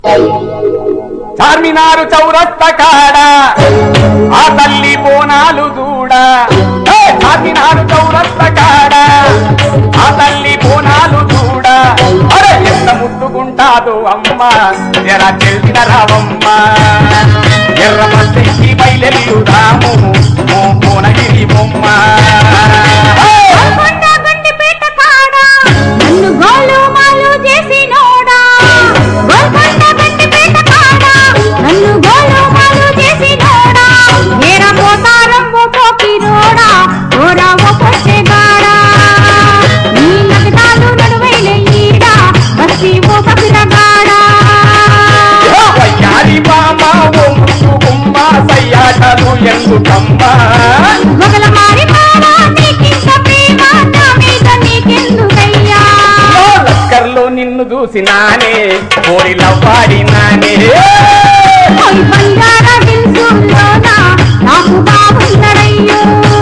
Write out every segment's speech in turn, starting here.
చార్మినారు చౌరస్త కాడ ఆ తల్లి బోనాలు చూడ ఏ, చార్మినారు చౌరస్త కాడ ఆ తల్లి బోనాలు చూడ అరే ఎంత ముద్దుగుంటాదో అమ్మ ఎర తెలిసిన రావమ్మ ఎర్ర మస్తికి బయలెల్లుదాము ఓ భువనగిరి బొమ్మ గోల్కొండ గండిపేట కాడ నన్ను గోలు మాలు చేసినోడా గోల్కొండ గండిపేట కాడ నన్ను గోలు మాలు చేసినోడా ఏర పోతారం ఓ పోకిరోడా ఓరా ఓ పొట్టెగాడా నీ నగదాలు నడువైన ఈడ బస్తి ఓ బకిరగాడా వయ్యారి బామ ఓ ముక్కు గుమ్మ సయ్యాటలు ఎందుకమ్మా మొగల మారి మావా నీకింత ప్రేమ నా మీద నీకెందుకయ్యా ఓ లక్కర్లో నిన్ను చూసినానే కోరిలో పాడినానే ఓయ్ బంగారా దిల్సుల్లోనా నాకు బాగున్నడయ్యో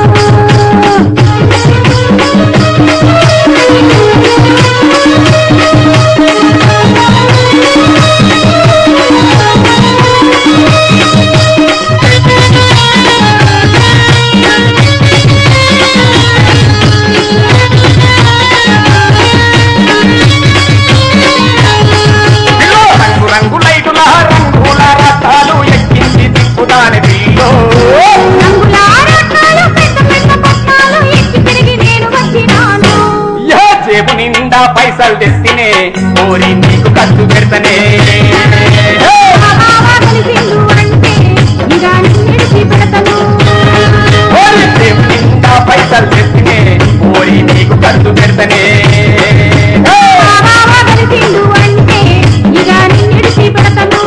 పిల్లో రంగు రంగు లైటుల రంగుల రథాలు ఎక్కించి తిప్పుదాని పిల్లో రంగుల రత్నాలు పెద్ద పెద్ద పట్నాలు ఎక్కి తిరిగి నేను వచ్చినాను ఏ జేబు నిండా పైసలు తెస్తేనే కోరి నీకు ఖర్చు పెడతనే మా బావ కలిసిండు అంటే ఇక నిన్నిడిచి పెడతను ఓరి జేబు నిండా పైసలు తెస్తేనే కోరి నీకు ఖర్చు పెడతనే మా బావ కలిసిండు అంటే ఇక నిన్నిడిచి పెడతను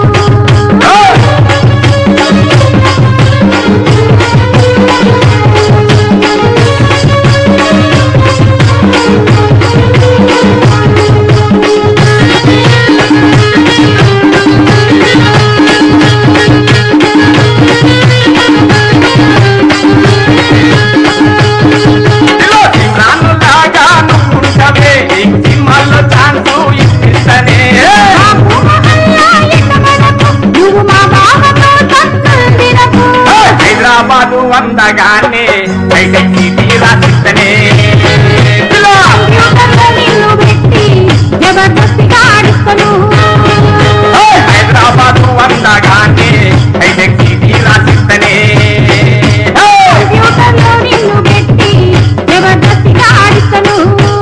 పిల్లో సిమ్రాను లాగా నువ్వుంటవే నీకు సినిమాల్లో ఛాన్సు ఇప్పిస్తనే నాకు మహల్లా ఎండమనకు, నువ్వు మా బావతో తన్నుదినకు. హైదరాబాదు అందగానే బయటకి తీరాసిస్తనే పిల్లో కంప్యూటర్లో నిన్ను పెట్టి జబర్దస్తిగా ఆడిస్తను. హైదరాబాదు అందగానే బయటకి తీరాసిస్తనే కంప్యూటర్లో నిన్ను పెట్టి జబర్దస్తిగా ఆడిస్తను.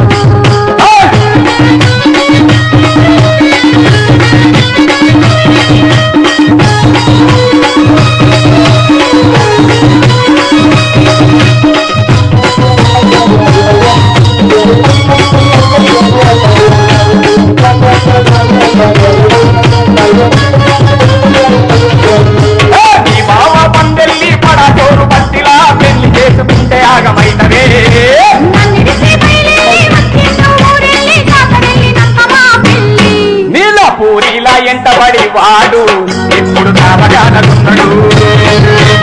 నీ బావ పందెల్లి పడచోరు పట్టిలా పెళ్లి చేసుకుంటే ఆగమైతవే నన్నిడిచి బయలుదేరి వచ్చిండు ఊరెళ్ళి జాతరెళ్ళినాక మా పెళ్ళి. నీళ్ళ పూరిలా ఎంటబడి వాడు ఎప్పుడు కావగానకున్నాడు